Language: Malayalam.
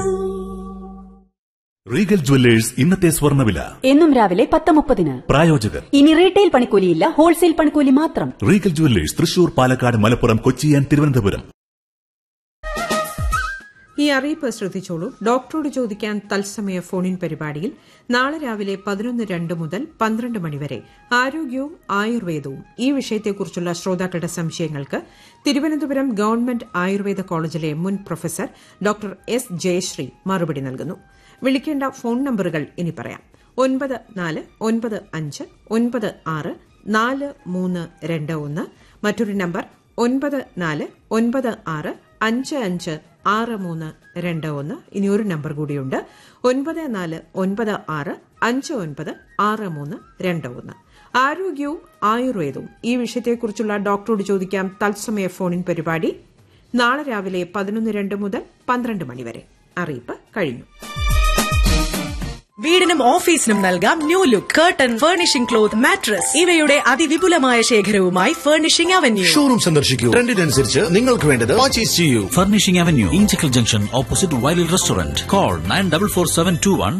റീഗൽ ജുവല്ലേഴ്സ് ഇന്നത്തെ സ്വർണ്ണവില എന്നും രാവിലെ പത്ത് മുപ്പതിന് പ്രായോജകർ ഇനി റീറ്റെയിൽ പണിക്കൂലിയില്ല ഹോൾസെയിൽ പണിക്കൂലി മാത്രം Regal Jewellers Thrissur Palakkad Malappuram Kochi and Thiruvananthapuram ഈ അറിയിപ്പ് ശ്രദ്ധിച്ചോളൂ ഡോക്ടറോട് ചോദിക്കാൻ തത്സമയ ഫോണിൻ പരിപാടിയിൽ നാളെ രാവിലെ പതിനൊന്ന് രണ്ട് മുതൽ പന്ത്രണ്ട് മണിവരെ ആരോഗ്യവും ആയുർവേദവും ഈ വിഷയത്തെക്കുറിച്ചുള്ള ശ്രോതാക്കളുടെ സംശയങ്ങൾക്ക് തിരുവനന്തപുരം ഗവൺമെന്റ് ആയുർവേദ കോളേജിലെ മുൻ പ്രൊഫസർ ഡോക്ടർ എസ് ജയശ്രീ മറുപടി നൽകുന്നു വിളിക്കേണ്ട ഫോൺ നമ്പറുകൾ ഇനി പറയാം ഒൻപത് നാല് ഒൻപത് അഞ്ച് ഒൻപത് ആറ് നാല് മൂന്ന് രണ്ട് ഒന്ന് മറ്റൊരു നമ്പർ ഒൻപത് നാല് ഒൻപത് ആറ് അഞ്ച് അഞ്ച് ആറ് മൂന്ന് രണ്ട് ഒന്ന് ഇനി ഒരു നമ്പർ കൂടിയുണ്ട് ഒൻപത് നാല് ഒൻപത് ആറ് അഞ്ച് ഒൻപത് ആറ് മൂന്ന് രണ്ട് ഒന്ന് ആരോഗ്യവും ആയുർവേദവും ഈ വിഷയത്തെക്കുറിച്ചുള്ള ഡോക്ടറോട് ചോദിക്കാം തത്സമയ ഫോണിൻ പരിപാടി നാളെ രാവിലെ പതിനൊന്ന് രണ്ട് മുതൽ പന്ത്രണ്ട് മണിവരെ അറിയിപ്പ് കഴിഞ്ഞു വീടിനും ഓഫീസിനും നൽകാം new look curtain furnishing cloth mattress ഇവയുടെ അതിവിപുലമായ ശേഖരവുമായി ഫർണിഷിംഗ് അവന്യൂ ഷോറൂം സന്ദർശിക്കൂ ട്രെൻഡിനനുസരിച്ച് നിങ്ങൾക്ക് വേണ്ടത് പർച്ചേസ് ചെയ്യൂ Furnishing Avenue, Inchicle Junction, opposite Wiley Restaurant. Call 944721